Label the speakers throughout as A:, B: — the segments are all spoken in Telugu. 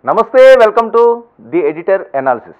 A: నమస్తే welcome to the editor analysis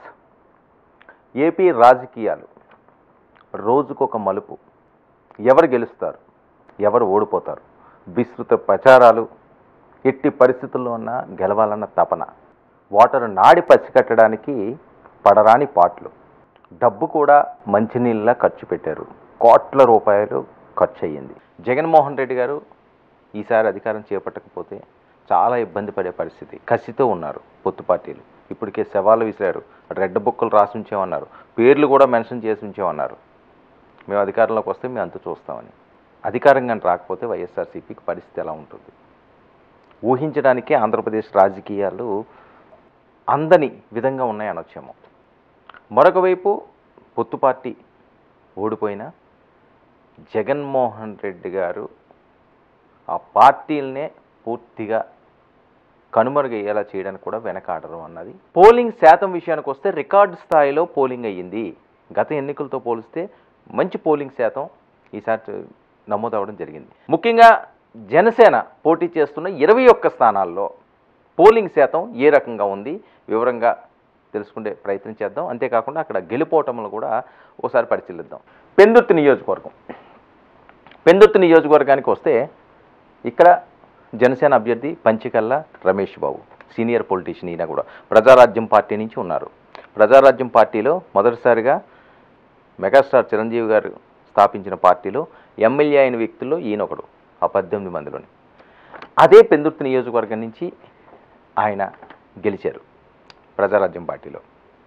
A: AP రాజకీయాలు రోజుకొక మలుపు ఎవరు గెలుస్తారు ఎవరు ఓడిపోతారు విస్తృత ప్రచారాలు ఎట్టి పరిస్థితుల్లో ఉన్న గెలవాలన్న తపన ఓటరు నాడి పసికట్టడానికి పడరాని పాటలు డబ్బు కూడా మంచినీళ్ళ ఖర్చు పెట్టారు కోట్ల రూపాయలు ఖర్చు అయ్యింది జగన్మోహన్ రెడ్డి గారు ఈసారి అధికారం చేపట్టకపోతే చాలా ఇబ్బంది పడే పరిస్థితి కసితో ఉన్నారు పొత్తు పార్టీలు ఇప్పటికే శవాలు విసిరారు రెడ్ బుక్కలు రాసి ఉంచామన్నారు పేర్లు కూడా మెన్షన్ చేసి ఉంచామన్నారు మేము అధికారంలోకి వస్తే మేము అంత చూస్తామని అధికారంగా రాకపోతే వైఎస్ఆర్సీపీకి పరిస్థితి ఎలా ఉంటుంది ఊహించడానికే ఆంధ్రప్రదేశ్ రాజకీయాలు అందని విధంగా ఉన్నాయి అనొచ్చేమో మరొక వైపు పొత్తు పార్టీ ఓడిపోయినా జగన్మోహన్ రెడ్డి గారు ఆ పార్టీలనే పూర్తిగా కనుమరుగయ్యేలా చేయడానికి కూడా వెనకాడరు అన్నది పోలింగ్ శాతం విషయానికి వస్తే రికార్డు స్థాయిలో పోలింగ్ అయ్యింది గత ఎన్నికలతో పోలిస్తే మంచి పోలింగ్ శాతం ఈసారి నమోదవడం జరిగింది ముఖ్యంగా జనసేన పోటీ చేస్తున్న ఇరవై ఒక్క స్థానాల్లో పోలింగ్ శాతం ఏ రకంగా ఉంది వివరంగా తెలుసుకునే ప్రయత్నం చేద్దాం అంతేకాకుండా అక్కడ గెలుపోవటంలో కూడా ఒకసారి పరిశీలిద్దాం పెందుర్తి నియోజకవర్గం పెందుర్తి నియోజకవర్గానికి వస్తే ఇక్కడ జనసేన అభ్యర్థి పంచికల్ల రమేష్ బాబు సీనియర్ పొలిటీషియన్ ఈయన కూడా ప్రజారాజ్యం పార్టీ నుంచి ఉన్నారు ప్రజారాజ్యం పార్టీలో మొదటిసారిగా మెగాస్టార్ చిరంజీవి గారు స్థాపించిన పార్టీలో ఎమ్మెల్యే అయిన వ్యక్తుల్లో ఈయన ఒకడు ఆ పద్దెనిమిది మందిలోని అదే పెందుర్తి నియోజకవర్గం నుంచి ఆయన గెలిచారు ప్రజారాజ్యం పార్టీలో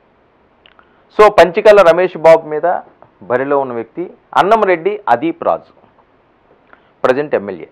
A: సో పంచికల్ల రమేష్ బాబు మీద బరిలో ఉన్న వ్యక్తి అన్నంరెడ్డి అదీప్ రాజు ప్రజెంట్ ఎమ్మెల్యే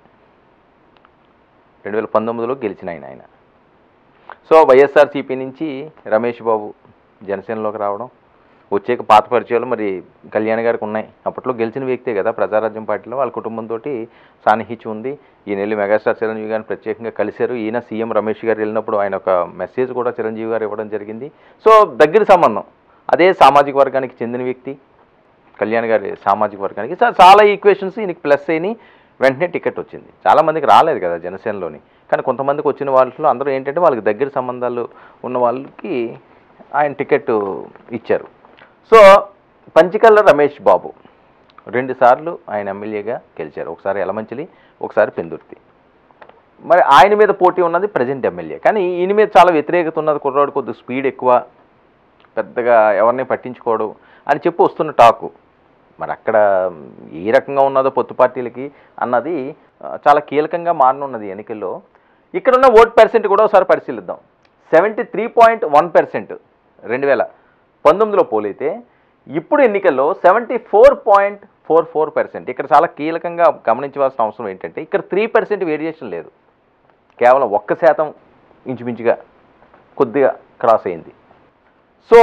A: రెండు వేల పంతొమ్మిదిలో గెలిచిన ఆయన ఆయన సో వైఎస్ఆర్సీపీ నుంచి రమేష్ బాబు జనసేనలోకి రావడం వచ్చేక పాత పరిచయాలు మరి కళ్యాణ్ గారికి ఉన్నాయి అప్పట్లో గెలిచిన వ్యక్తే కదా ప్రజారాజ్యం పార్టీలో వాళ్ళ కుటుంబంతో సాన్నిహిత్యం ఉంది ఈయన వెళ్ళి మెగాస్టార్ చిరంజీవి గారిని ప్రత్యేకంగా కలిశారు ఈయన సీఎం రమేష్ గారు వెళ్ళినప్పుడు ఆయన ఒక మెసేజ్ కూడా చిరంజీవి గారు ఇవ్వడం జరిగింది సో దగ్గర సంబంధం అదే సామాజిక వర్గానికి చెందిన వ్యక్తి కళ్యాణ్ గారి సామాజిక వర్గానికి చా- చాలా ఈక్వేషన్స్ ఈయనకి ప్లస్ అయినాయి వెంటనే టికెట్ వచ్చింది చాలా మందికి రాలేదు కదా జనసేనలోని కానీ కొంతమందికి వచ్చిన వాళ్ళలో అందరూ ఏంటంటే వాళ్ళకి దగ్గర సంబంధాలు ఉన్న వాళ్ళకి ఆయన టికెట్ ఇచ్చారు సో పంచికల్ల రమేష్ బాబు రెండుసార్లు ఆయన ఎమ్మెల్యేగా గెలిచారు ఒకసారి ఎలమంచిలి ఒకసారి పెందుర్తి మరి ఆయన మీద పోటీ ఉన్నది ప్రజెంట్ ఎమ్మెల్యే కానీ ఈయన మీద చాలా వ్యతిరేకత ఉన్నది కుర్రాడు కొద్దిగా స్పీడ్ ఎక్కువ పెద్దగా ఎవరిని పట్టించుకోడు అని చెప్పి వస్తున్న టాకు మరి అక్కడ ఏ రకంగా ఉన్నదో పొత్తు పార్టీలకి అన్నది ఆ, చాలా కీలకంగా మారనున్నది ఎన్నికల్లో ఇక్కడున్న ఓట్ పర్సెంట్ కూడా ఒకసారి పరిశీలిద్దాం seventy three point one percent రెండు వేల పంతొమ్మిదిలో పోలైతే ఇప్పుడు ఎన్నికల్లో seventy four point four four percent ఇక్కడ చాలా కీలకంగా గమనించవలసిన అవసరం ఏంటంటే ఇక్కడ త్రీ పర్సెంట్ వేరియేషన్ లేదు కేవలం ఒక్క శాతం ఇంచుమించుగా కొద్దిగా క్రాస్ అయింది సో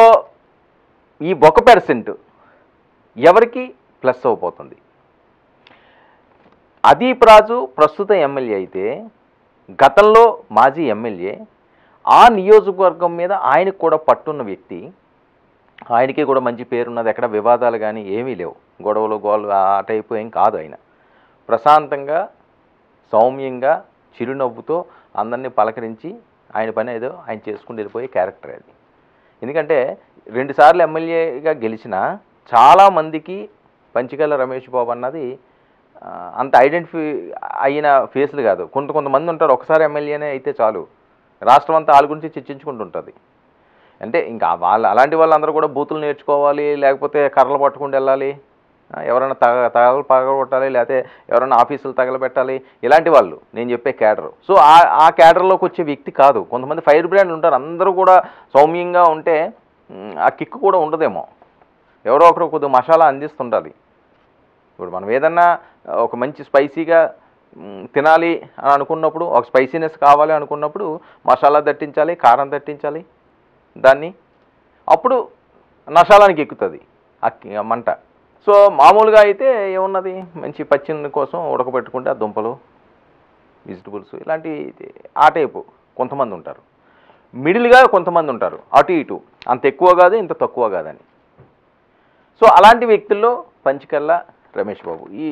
A: ఈ ఒక పర్సెంట్ ఎవరికి ప్లస్ అయిపోతుంది అదీప్ రాజు ప్రస్తుత ఎమ్మెల్యే అయితే గతంలో మాజీ ఎమ్మెల్యే ఆ నియోజకవర్గం మీద ఆయనకు కూడా పట్టున్న వ్యక్తి ఆయనకి కూడా మంచి పేరున్నది ఎక్కడ వివాదాలు కానీ ఏమీ లేవు గొడవలు గోలు ఆ టైపు ఏం కాదు ఆయన ప్రశాంతంగా సౌమ్యంగా చిరునవ్వుతో అందరినీ పలకరించి ఆయన పని ఏదో ఆయన చేసుకుని వెళ్ళిపోయే క్యారెక్టర్ అది ఎందుకంటే రెండుసార్లు ఎమ్మెల్యేగా గెలిచిన చాలామందికి పంచికల్ల రమేష్ బాబు అన్నది ఆ, అంత ఐడెంటిఫై అయిన ఫేస్లు కాదు కొంత కొంతమంది ఉంటారు ఒకసారి ఎమ్మెల్యేనే అయితే చాలు రాష్ట్రం అంతా వాళ్ళ గురించి చర్చించుకుంటుంటుంది అంటే ఇంకా వాళ్ళు అలాంటి వాళ్ళందరూ కూడా బూతులు నేర్చుకోవాలి లేకపోతే కర్రలు పట్టుకుంటూ వెళ్ళాలి ఆ, ఎవరైనా తగ తగలు పగలగొట్టాలి లేకపోతే ఎవరైనా ఆఫీసులు తగలబెట్టాలి ఇలాంటి వాళ్ళు నేను చెప్పే క్యాడర్ సో ఆ ఆ క్యాడర్లోకి వచ్చే వ్యక్తి కాదు కొంతమంది ఫైర్ బ్రాండ్లు ఉంటారు అందరూ కూడా సౌమ్యంగా ఉంటే మ్, ఆ కిక్ కూడా ఉండదేమో ఎవరో ఒకరు కొద్దిగా మసాలా అందిస్తుండాలి ఇప్పుడు మనం ఏదన్నా ఒక మంచి స్పైసీగా మ్, తినాలి అని అనుకున్నప్పుడు ఒక స్పైసీనెస్ కావాలి అనుకున్నప్పుడు మసాలా దట్టించాలి కారం దట్టించాలి దాన్ని అప్పుడు నషాలానికి ఎక్కుతుంది ఆ కి- ఆ మంట సో మామూలుగా అయితే ఏమున్నది మంచి పచ్చిని కోసం ఉడకబెట్టుకుంటే ఆ దుంపలు వెజిటబుల్స్ ఇలాంటి ఆ టైపు కొంతమంది ఉంటారు మిడిల్గా కొంతమంది ఉంటారు అటు ఇటు అంత ఎక్కువ కాదు ఇంత తక్కువ కాదని సో అలాంటి వ్యక్తుల్లో పంచకల్లా రమేష్ బాబు ఈ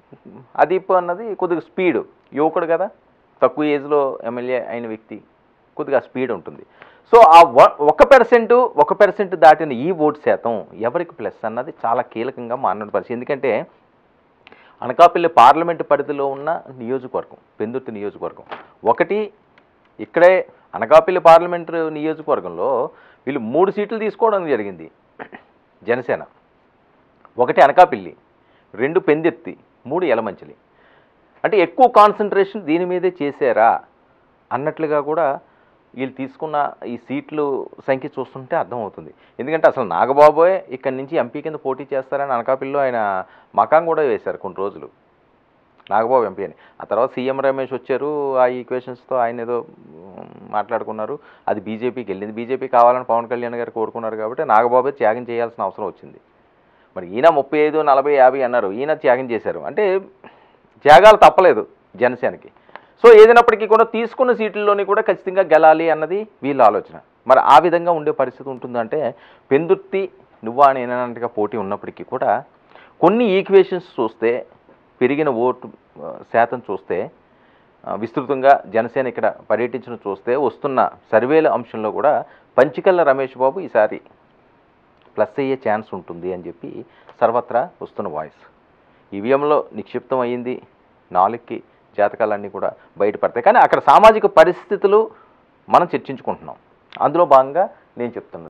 A: అదీప్ అన్నది కొద్దిగా స్పీడ్ యువకుడు కదా తక్కువ ఏజ్లో ఎమ్మెల్యే అయిన వ్యక్తి కొద్దిగా స్పీడ్ ఉంటుంది సో ఆ వ- ఒక పర్సెంట్ ఒక పర్సెంట్ దాటిన ఈ ఓటు శాతం ఎవరికి ప్లస్ అన్నది చాలా కీలకంగా మారిన పరిస్థితి ఎందుకంటే అనకాపల్లి పార్లమెంటు పరిధిలో ఉన్న నియోజకవర్గం పెందుర్తి నియోజకవర్గం ఒకటి ఇక్కడే అనకాపల్లి పార్లమెంటు నియోజకవర్గంలో వీళ్ళు మూడు సీట్లు తీసుకోవడం జరిగింది జనసేన ఒకటి అనకాపల్లి రెండు పెందుర్తి మూడు యలమంచిలి అంటే ఎక్కువ కాన్సన్ట్రేషన్ దీని మీదే చేశారా అన్నట్లుగా కూడా వీళ్ళు తీసుకున్న ఈ సీట్లు సంఖ్య చూస్తుంటే అర్థమవుతుంది ఎందుకంటే అసలు నాగబాబోయే ఇక్కడి నుంచి ఎంపీ కింద పోటీ చేస్తారని అనకాపల్లిలో ఆయన మకాం కూడా వేశారు కొన్ని రోజులు నాగబాబు ఎంపీ అని ఆ తర్వాత సీఎం రమేష్ వచ్చారు ఆ ఈక్వేషన్స్తో ఆయన ఏదో మ్, మాట్లాడుకున్నారు అది బీజేపీకి వెళ్ళింది బీజేపీ కావాలని పవన్ కళ్యాణ్ గారు కోరుకున్నారు కాబట్టి నాగబాబే త్యాగం చేయాల్సిన అవసరం వచ్చింది మరి ఈయన ముప్పై ఐదు నలభై యాభై అన్నారు ఈయన త్యాగం చేశారు అంటే త్యాగాలు తప్పలేదు జనసేనకి సో ఏదైనప్పటికీ కూడా తీసుకున్న సీట్లలోని కూడా ఖచ్చితంగా గెలాలి అన్నది వీళ్ళ ఆలోచన మరి ఆ విధంగా ఉండే పరిస్థితి ఉంటుందంటే పెందుర్తి నువ్వా నేనన్నట్టుగా పోటీ ఉన్నప్పటికీ కూడా కొన్ని ఈక్వేషన్స్ చూస్తే పెరిగిన ఓటు ఆ, శాతం చూస్తే ఆ, విస్తృతంగా జనసేన ఇక్కడ పర్యటించడం చూస్తే వస్తున్న సర్వేల అంశంలో కూడా పంచికల్ల రమేష్ బాబు ఈసారి ప్లస్ అయ్యే ఛాన్స్ ఉంటుంది అని చెప్పి సర్వత్రా వస్తున్న వాయిస్ ఈవీఎంలో నిక్షిప్తం అయ్యింది నాలుగుకి జాతకాలన్నీ కూడా బయటపడతాయి కానీ అక్కడ సామాజిక పరిస్థితులు మనం చర్చించుకుంటున్నాం అందులో భాగంగా నేను చెప్తున్నది